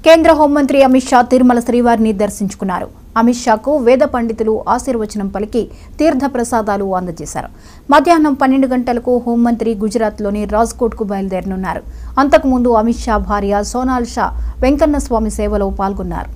కేంద్ర హోంమంత్రి అమిత్ షా తిరుమల శ్రీవారిని దర్శించుకున్నారు అమిత్ షాకు వేద పండితులు ఆశీర్వచనం పలికి తీర్థ ప్రసాదాలు అందజేశారు మధ్యాహ్నం పన్నెండు గంటలకు హోంమంత్రి గుజరాత్లోని రాజ్కోట్కు బయలుదేరనున్నారు అంతకుముందు అమిత్ షా భార్య సోనాల్ షా వెంకన్న స్వామి సేవలో పాల్గొన్నారు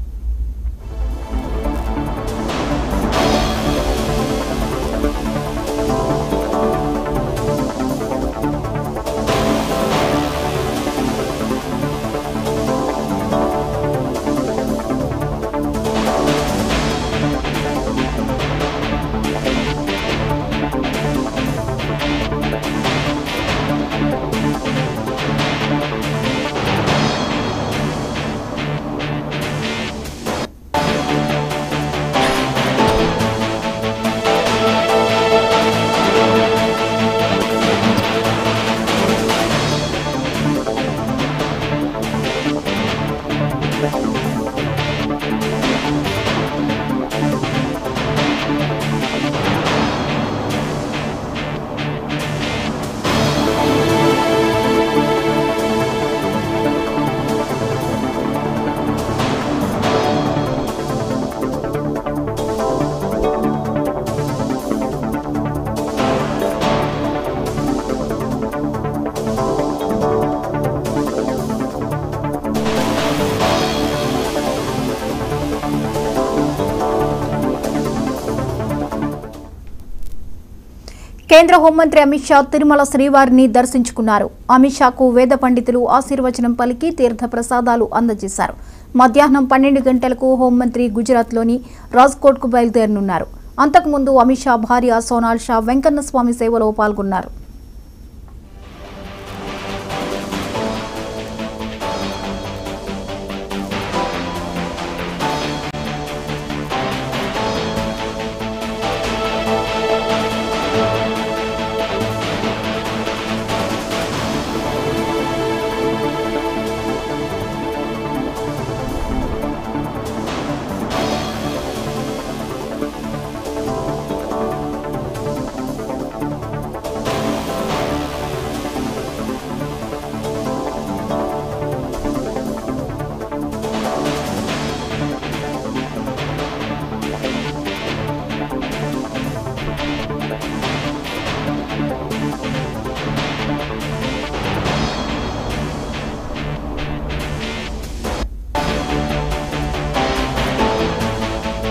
కేంద్ర హోంమంత్రి అమిత్ షా తిరుమల శ్రీవారిని దర్శించుకున్నారు అమిత్ షాకు వేద పండితులు ఆశీర్వచనం పలికి తీర్థ ప్రసాదాలు అందజేశారు మధ్యాహ్నం పన్నెండు గంటలకు హోంమంత్రి గుజరాత్లోని రాజ్కోట్కు బయలుదేరనున్నారు అంతకుముందు అమిత్ షా భార్య సోనాల్ షా వెంకన్న స్వామి సేవలో పాల్గొన్నారు